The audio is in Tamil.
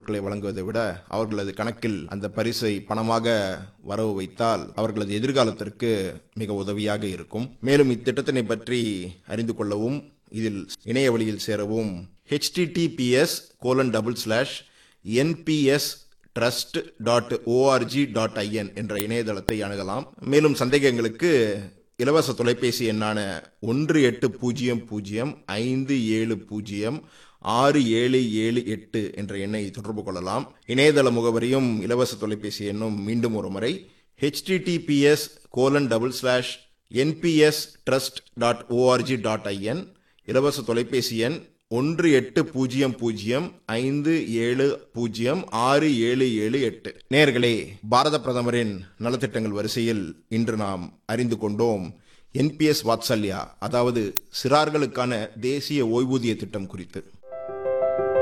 பொருட்களை வழங்குவதை விட அவர்களது கணக்கில் அந்த பரிசை பணமாக வரவு வைத்தால் அவர்களது எதிர்காலத்திற்கு மிக உதவியாக இருக்கும் மேலும் இத்திட்டத்தினை பற்றி அறிந்து கொள்ளவும் இதில் இணைய வழியில் சேரவும் https colon double slash NPS trust dot ORG dot IN என்ற இணையதளத்தை அணுகலாம் மேலும் சந்தேகங்களுக்கு இலவச தொலைபேசி எண்ணான ஒன்று எட்டு பூஜ்ஜியம் பூஜ்ஜியம் ஐந்து ஏழு பூஜ்ஜியம் ஆறு ஏழு ஏழு எட்டு என்ற எண்ணை தொடர்பு கொள்ளலாம் இணையதள முகவரியும் இலவச தொலைபேசி எண்ணும் மீண்டும் ஒரு முறை https colon double slash NPS trust dot ORG dot IN இலவச தொலைபேசி எண் ஒன்று எட்டு பூஜ்ஜியம் பூஜ்ஜியம் ஐந்து ஏழு பூஜ்ஜியம் ஆறு ஏழு ஏழு எட்டு நேர்களே பாரத பிரதமரின் நலத்திட்டங்கள் வரிசையில் இன்று நாம் அறிந்து கொண்டோம் என்பிஎஸ் வாத்சல்யா அதாவது சிறார்களுக்கான தேசிய ஓய்வூதிய திட்டம் குறித்து